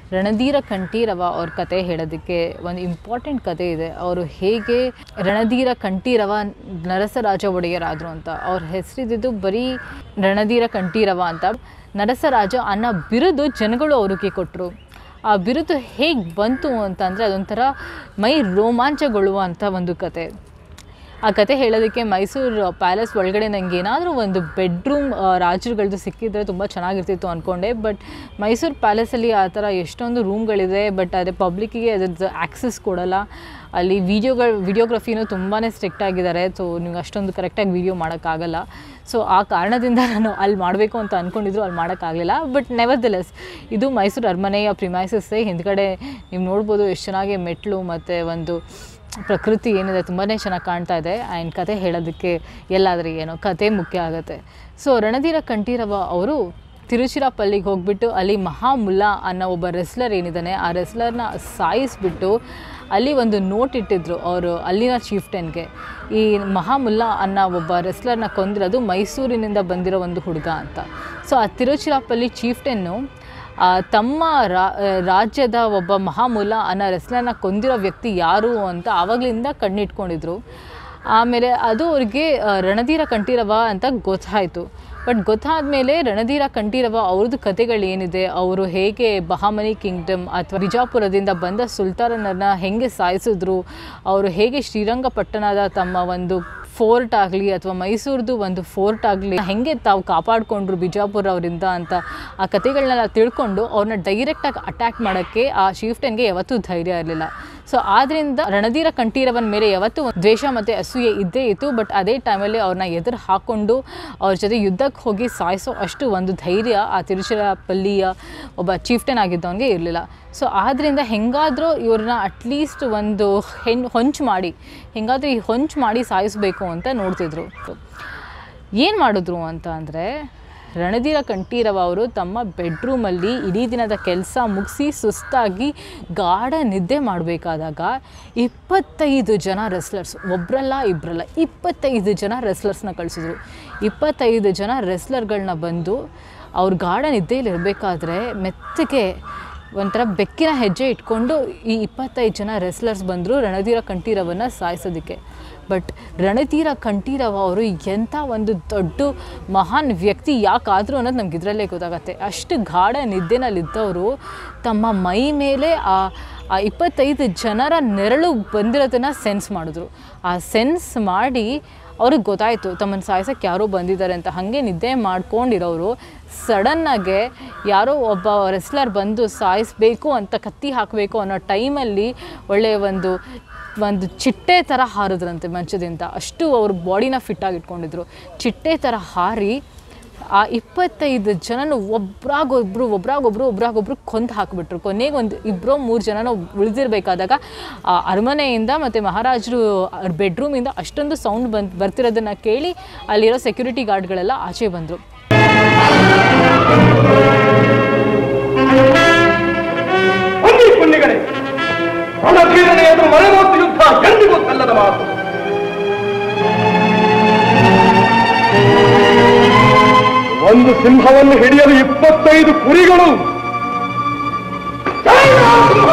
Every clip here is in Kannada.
ರಣಧೀರ ಕಂಠೀರವ ಅವ್ರ ಕತೆ ಹೇಳೋದಕ್ಕೆ ಒಂದು ಇಂಪಾರ್ಟೆಂಟ್ ಕತೆ ಇದೆ ಅವರು ಹೇಗೆ ರಣಧೀರ ಕಂಠೀರವ ನರಸರಾಜ ಒಡೆಯರಾದರು ಅಂತ ಅವ್ರ ಹೆಸರಿದ್ದು ಬರೀ ರಣಧೀರ ಕಂಠೀರವ ಅಂತ ನರಸರಾಜ ಅನ್ನೋ ಬಿರುದು ಜನಗಳು ಅವ್ರಿಗೆ ಕೊಟ್ಟರು ಆ ಬಿರುದು ಹೇಗೆ ಬಂತು ಅಂತಂದರೆ ಅದೊಂಥರ ಮೈ ರೋಮಾಂಚಗೊಳ್ಳುವಂಥ ಒಂದು ಕತೆ ಆ ಕತೆ ಹೇಳೋದಕ್ಕೆ ಮೈಸೂರು ಪ್ಯಾಲೇಸ್ ಒಳಗಡೆ ನನಗೆ ಏನಾದರೂ ಒಂದು ಬೆಡ್ರೂಮ್ ರಾಜರುಗಳದ್ದು ಸಿಕ್ಕಿದ್ರೆ ತುಂಬ ಚೆನ್ನಾಗಿರ್ತಿತ್ತು ಅಂದ್ಕೊಂಡೆ ಬಟ್ ಮೈಸೂರು ಪ್ಯಾಲೇಸಲ್ಲಿ ಆ ಥರ ಎಷ್ಟೊಂದು ರೂಮ್ಗಳಿದೆ ಬಟ್ ಅದೇ ಪಬ್ಲಿಕ್ಕಿಗೆ ಅದ್ರದ್ದು ಆ್ಯಕ್ಸಸ್ ಕೊಡಲ್ಲ ಅಲ್ಲಿ ವೀಡಿಯೋಗಳು ವಿಡಿಯೋಗ್ರಫಿನೂ ತುಂಬಾ ಸ್ಟ್ರಿಕ್ಟ್ ಆಗಿದ್ದಾರೆ ಸೊ ನೀವು ಅಷ್ಟೊಂದು ಕರೆಕ್ಟಾಗಿ ವೀಡಿಯೋ ಮಾಡೋಕ್ಕಾಗಲ್ಲ ಸೊ ಆ ಕಾರಣದಿಂದ ನಾನು ಅಲ್ಲಿ ಮಾಡಬೇಕು ಅಂತ ಅಂದ್ಕೊಂಡಿದ್ರು ಅಲ್ಲಿ ಮಾಡೋಕ್ಕಾಗಲಿಲ್ಲ ಬಟ್ ನೆವರ್ ದ ಲೆಸ್ ಇದು ಮೈಸೂರು ಅರಮನೆಯ ಪ್ರಿಮೈಸಸ್ಸೇ ಹಿಂದ್ಗಡೆ ನೀವು ನೋಡ್ಬೋದು ಎಷ್ಟು ಚೆನ್ನಾಗಿ ಮೆಟ್ಲು ಮತ್ತು ಒಂದು ಪ್ರಕೃತಿ ಏನಿದೆ ತುಂಬಾ ಚೆನ್ನಾಗಿ ಕಾಣ್ತಾ ಇದೆ ಆ್ಯಂಡ್ ಕತೆ ಹೇಳೋದಕ್ಕೆ ಎಲ್ಲಾದರೆ ಏನೋ ಕತೆ ಮುಖ್ಯ ಆಗುತ್ತೆ ಸೊ ರಣಧೀರ ಕಂಠೀರವ ಅವರು ತಿರುಚಿರಾಪಲ್ಲಿಗೆ ಹೋಗ್ಬಿಟ್ಟು ಅಲ್ಲಿ ಮಹಾಮುಲ್ಲಾ ಅನ್ನೋ ಒಬ್ಬ ರೆಸ್ಲರ್ ಏನಿದ್ದಾನೆ ಆ ರೆಸ್ಲರ್ನ ಸಾಯಿಸ್ಬಿಟ್ಟು ಅಲ್ಲಿ ಒಂದು ನೋಟ್ ಇಟ್ಟಿದ್ರು ಅವರು ಅಲ್ಲಿನ ಚೀಫ್ಟನ್ಗೆ ಈ ಮಹಾಮುಲ್ಲಾ ಅನ್ನೋ ಒಬ್ಬ ರೆಸ್ಲರ್ನ ಕೊಂದಿರೋದು ಮೈಸೂರಿನಿಂದ ಬಂದಿರೋ ಒಂದು ಹುಡುಗ ಅಂತ ಸೊ ಆ ತಿರುಚಿರಾಪಲ್ಲಿ ಚೀಫ್ಟನ್ನು ಆ, ತಮ್ಮ ರಾ- ರಾಜ್ಯದ ಒಬ್ಬ ಮಹಾಮುಲ ಅನ್ನೋ ರೆಸ್ಲರ್ನ ಕೊಂದಿರೋ ವ್ಯಕ್ತಿ ಯಾರು ಅಂತ ಆವಾಗಲಿಂದ ಕಣ್ಣಿಟ್ಕೊಂಡಿದ್ರು ಆಮೇಲೆ ಅದು ಅವ್ರಿಗೆ ಆ, ರಣಧೀರ ಕಂಠೀರವ ಅಂತ ಗೊತ್ತಾಯಿತು ಬಟ್ ಗೊತ್ತಾದ ಮೇಲೆ ರಣಧೀರ ಕಂಠೀರವ ಅವ್ರದ್ದು ಕತೆಗಳೇನಿದೆ ಅವರು ಹೇಗೆ ಬಹಾಮನಿ ಕಿಂಗ್ಡಮ್ ಅಥವಾ ಬಿಜಾಪುರದಿಂದ ಬಂದ ಸುಲ್ತಾನರನ್ನ ಹೆಂಗೆ ಸಾಯಿಸಿದ್ರು ಅವರು ಹೇಗೆ ಶ್ರೀರಂಗಪಟ್ಟಣದ ತಮ್ಮ ಒಂದು ಫೋರ್ಟ್ ಆಗಲಿ ಅಥವಾ ಮೈಸೂರ್ದು ಒಂದು ಫೋರ್ಟ್ ಆಗಲಿ ಹೆಂಗೆ ತಾವು ಕಾಪಾಡಿಕೊಂಡ್ರು ಬಿಜಾಪುರ ಅವರಿಂದ ಅಂತ ಆ ಕತೆಗಳನ್ನೆಲ್ಲ ತಿಳ್ಕೊಂಡು ಅವ್ರನ್ನ ಡೈರೆಕ್ಟಾಗಿ ಅಟ್ಯಾಕ್ ಮಾಡೋಕ್ಕೆ ಆ ಶಿಫ್ಟನ್ಗೆ ಯಾವತ್ತೂ ಧೈರ್ಯ ಇರಲಿಲ್ಲ ಸೊ ಆದ್ದರಿಂದ ರಣಧೀರ ಕಂಠೀರವನ ಮೇಲೆ ಯಾವತ್ತೂ ಒಂದು ದ್ವೇಷ ಮತ್ತು ಅಸೂಯೆ ಇದ್ದೇ ಇತ್ತು ಬಟ್ ಅದೇ ಟೈಮಲ್ಲಿ ಅವ್ರನ್ನ ಎದುರು ಹಾಕ್ಕೊಂಡು ಅವ್ರ ಜೊತೆ ಯುದ್ಧಕ್ಕೆ ಹೋಗಿ ಸಾಯಿಸೋ ಅಷ್ಟು ಒಂದು ಧೈರ್ಯ ಆ ತಿರುಚಿರಾಪಲ್ಲಿಯ ಒಬ್ಬ ಚೀಫ್ಟನ್ ಆಗಿದ್ದವನಿಗೆ ಇರಲಿಲ್ಲ ಸೊ ಆದ್ದರಿಂದ ಹೆಂಗಾದರೂ ಇವ್ರನ್ನ ಅಟ್ಲೀಸ್ಟ್ ಒಂದು ಹೆಣ್ ಹೊಂಚು ಮಾಡಿ ಹೆಂಗಾದರೂ ಈ ಹೊಂಚು ಮಾಡಿ ಸಾಯಿಸಬೇಕು ಅಂತ ನೋಡ್ತಿದ್ರು ಏನು ಮಾಡಿದ್ರು ಅಂತ ಅಂದರೆ ರಣಧೀರ ಕಂಠೀರವ ಅವರು ತಮ್ಮ ಬೆಡ್ರೂಮಲ್ಲಿ ಇಡೀ ದಿನದ ಕೆಲಸ ಮುಗಿಸಿ ಸುಸ್ತಾಗಿ ಗಾಢ ನಿದ್ದೆ ಮಾಡಬೇಕಾದಾಗ ಇಪ್ಪತ್ತೈದು ಜನ ರೆಸ್ಲರ್ಸ್ ಒಬ್ಬರಲ್ಲ ಇಬ್ಬರಲ್ಲ ಇಪ್ಪತ್ತೈದು ಜನ ರೆಸ್ಲರ್ಸ್ನ ಕಳಿಸಿದ್ರು ಇಪ್ಪತ್ತೈದು ಜನ ರೆಸ್ಲರ್ಗಳನ್ನ ಬಂದು ಅವ್ರ ಗಾಢ ನಿದ್ದೆಯಲ್ಲಿ ಇರಬೇಕಾದ್ರೆ ಮೆತ್ತಗೆ ಒಂಥರ ಬೆಕ್ಕಿನ ಹೆಜ್ಜೆ ಇಟ್ಕೊಂಡು ಈ ಇಪ್ಪತ್ತೈದು ಜನ ರೆಸ್ಲರ್ಸ್ ಬಂದರು ರಣಧೀರ ಕಂಠೀರವನ್ನ ಸಾಯಿಸೋದಕ್ಕೆ ಬಟ್ ರಣಧೀರ ಕಂಠೀರವ ಅವರು ಎಂಥ ಒಂದು ದೊಡ್ಡ ಮಹಾನ್ ವ್ಯಕ್ತಿ ಯಾಕಾದರೂ ಅನ್ನೋದು ನಮ್ಗೆ ಇದರಲ್ಲೇ ಗೊತ್ತಾಗತ್ತೆ ಅಷ್ಟು ಗಾಢ ನಿದ್ದೆನಲ್ಲಿದ್ದವರು ತಮ್ಮ ಮೈ ಮೇಲೆ ಆ ಆ ಇಪ್ಪತ್ತೈದು ಜನರ ನೆರಳು ಬಂದಿರೋದನ್ನು ಸೆನ್ಸ್ ಮಾಡಿದ್ರು ಆ ಸೆನ್ಸ್ ಮಾಡಿ ಅವ್ರಿಗೆ ಗೊತ್ತಾಯಿತು ತಮ್ಮನ್ನು ಸಾಯಿಸೋಕ್ಕೆ ಯಾರೋ ಬಂದಿದ್ದಾರೆ ಅಂತ ಹಾಗೆ ನಿದ್ದೆ ಮಾಡ್ಕೊಂಡಿರೋರು ಸಡನ್ನಾಗೆ ಯಾರೋ ಒಬ್ಬ ರೆಸ್ಲರ್ ಬಂದು ಸಾಯಿಸಬೇಕು ಅಂತ ಕತ್ತಿ ಹಾಕಬೇಕು ಅನ್ನೋ ಟೈಮಲ್ಲಿ ಒಳ್ಳೆಯ ಒಂದು ಒಂದು ಚಿಟ್ಟೆ ಥರ ಹಾರಿದ್ರಂತೆ ಮಂಚದಿಂದ ಅಷ್ಟು ಅವ್ರ ಬಾಡಿನ ಫಿಟ್ಟಾಗಿ ಇಟ್ಕೊಂಡಿದ್ರು ಚಿಟ್ಟೆ ಥರ ಹಾರಿ ಆ ಇಪ್ಪತ್ತೈದು ಜನನು ಒಬ್ರಾಗೊಬ್ರು ಒಬ್ರಾಗೊಬ್ರು ಒಬ್ರಾಗೊಬ್ರು ಕೊಂದು ಹಾಕಿಬಿಟ್ರು ಕೊನೆಗೆ ಒಂದು ಇಬ್ಬರೋ ಮೂರು ಜನನ ಉಳಿದಿರ್ಬೇಕಾದಾಗ ಆ ಅರಮನೆಯಿಂದ ಮತ್ತು ಮಹಾರಾಜರು ಬೆಡ್ರೂಮಿಂದ ಅಷ್ಟೊಂದು ಸೌಂಡ್ ಬಂದು ಬರ್ತಿರೋದನ್ನು ಕೇಳಿ ಅಲ್ಲಿರೋ ಸೆಕ್ಯೂರಿಟಿ ಗಾರ್ಡ್ಗಳೆಲ್ಲ ಆಚೆ ಬಂದರು ಬನ್ನಿ ಪುಣ್ಯಗಳೇ ರಣಧೀರನೇ ಎದುರು ಮರೆಮೋತ್ತು ಯುದ್ಧ ಎಂದಿಗೂ ಸಲ್ಲದ ಮಾತು ಒಂದು ಸಿಂಹವನ್ನು ಹಿಡಿಯಲು ಇಪ್ಪತ್ತೈದು ಕುರಿಗಳು ಜೈ ನರಸಿಂಹ!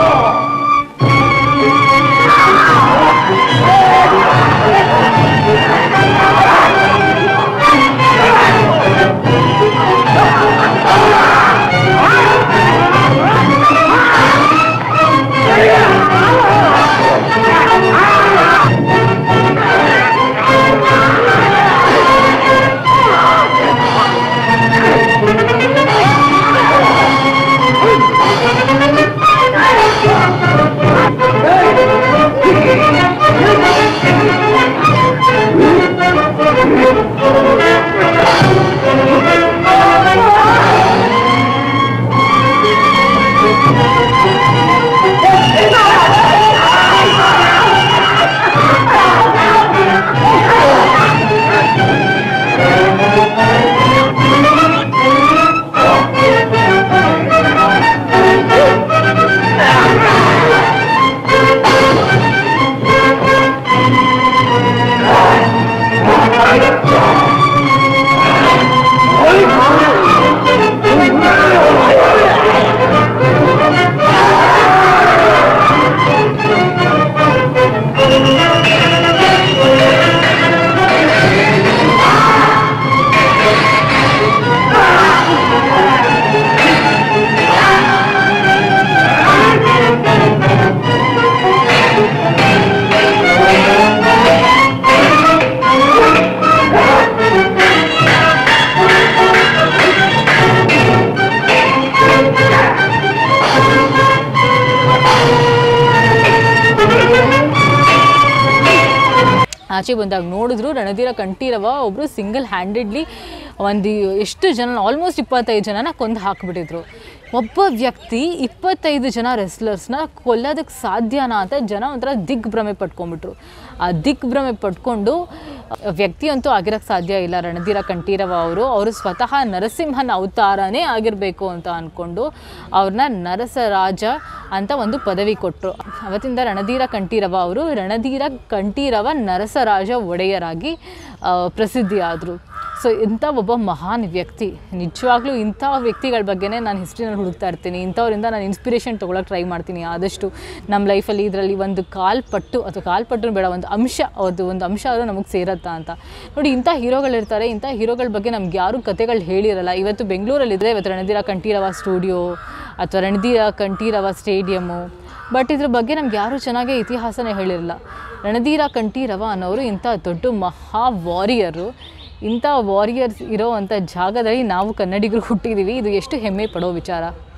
ಆಚೆ ಬಂದಾಗ ನೋಡಿದ್ರು ರಣಧೀರ ಕಂಠೀರವ ಒಬ್ಬರು ಸಿಂಗಲ್ ಹ್ಯಾಂಡೆಡ್ಲಿ ಒಂದು ಎಷ್ಟು ಜನ ಆಲ್ಮೋಸ್ಟ್ ಇಪ್ಪತ್ತೈದು ಜನನ ಕೊಂದು ಹಾಕಿಬಿಟ್ಟಿದ್ರು ಒಬ್ಬ ವ್ಯಕ್ತಿ ಇಪ್ಪತ್ತೈದು ಜನ ರೆಸ್ಲರ್ಸ್ನ ಕೊಲ್ಲೋದಕ್ಕೆ ಸಾಧ್ಯನಾ ಅಂತ ಜನ ಒಂಥರ ದಿಗ್ಭ್ರಮೆ ಪಟ್ಕೊಂಡ್ಬಿಟ್ರು ಆ ದಿಗ್ಭ್ರಮೆ ಪಟ್ಕೊಂಡು ವ್ಯಕ್ತಿ ಅಂತೂ ಆಗಿರೋಕ್ಕೆ ಸಾಧ್ಯ ಇಲ್ಲ ರಣಧೀರ ಕಂಠೀರವ ಅವರು ಅವರು ಸ್ವತಃ ನರಸಿಂಹನ ಅವತಾರನೇ ಆಗಿರಬೇಕು ಅಂತ ಅಂದ್ಕೊಂಡು ಅವ್ರನ್ನ ನರಸರಾಜ ಅಂತ ಒಂದು ಪದವಿ ಕೊಟ್ಟರು ಅವತ್ತಿಂದ ರಣಧೀರ ಕಂಠೀರವ ಅವರು ರಣಧೀರ ಕಂಠೀರವ ನರಸರಾಜ ಒಡೆಯರಾಗಿ ಆ, ಪ್ರಸಿದ್ಧಿ ಆದರು ಸೊ ಇಂಥ ಒಬ್ಬ ಮಹಾನ್ ವ್ಯಕ್ತಿ ನಿಜವಾಗ್ಲೂ ಇಂಥ ವ್ಯಕ್ತಿಗಳ ಬಗ್ಗೆನೇ ನಾನು ಹಿಸ್ಟ್ರಿನಲ್ಲಿ ಹುಡುಕ್ತಾ ಇರ್ತೀನಿ ಇಂಥವ್ರಿಂದ ನಾನು ಇನ್ಸ್ಪಿರೇಷನ್ ತೊಗೊಳಕ್ಕೆ ಟ್ರೈ ಮಾಡ್ತೀನಿ ಆದಷ್ಟು ನಮ್ಮ ಲೈಫಲ್ಲಿ ಇದರಲ್ಲಿ ಒಂದು ಕಾಲ್ಪಟ್ಟು ಅಥವಾ ಕಾಲ್ಪಟ್ಟು ಬೇಡ ಒಂದು ಅಂಶ ಅವ್ರದ್ದು ಒಂದು ಅಂಶ ಆದರೂ ನಮಗೆ ಸೇರತ್ತಾ ಅಂತ ನೋಡಿ ಇಂಥ ಹೀರೋಗಳಿರ್ತಾರೆ ಇಂಥ ಹೀರೋಗಳ ಬಗ್ಗೆ ನಮ್ಗೆ ಯಾರೂ ಕತೆಗಳು ಹೇಳಿರಲ್ಲ ಇವತ್ತು ಬೆಂಗಳೂರಲ್ಲಿದ್ದರೆ ಇವತ್ತು ರಣಧೀರ ಕಂಠೀರವ ಸ್ಟುಡಿಯೋ ಅಥವಾ ರಣಧೀರ ಕಂಠೀರವ ಸ್ಟೇಡಿಯಮ್ಮು ಬಟ್ ಇದ್ರ ಬಗ್ಗೆ ನಮ್ಗೆ ಯಾರೂ ಚೆನ್ನಾಗಿ ಇತಿಹಾಸನೇ ಹೇಳಿರಲ್ಲ ರಣಧೀರ ಕಂಠೀರವ ಅನ್ನೋರು ಇಂಥ ದೊಡ್ಡ ಮಹಾ ವಾರಿಯರು ಇಂಥ ವಾರಿಯರ್ಸ್ ಇರೋ ಅಂಥ ಜಾಗದಲ್ಲಿ ನಾವು ಕನ್ನಡಿಗರು ಹುಟ್ಟಿದ್ದೀವಿ ಇದು ಎಷ್ಟು ಹೆಮ್ಮೆ ಪಡೋ ವಿಚಾರ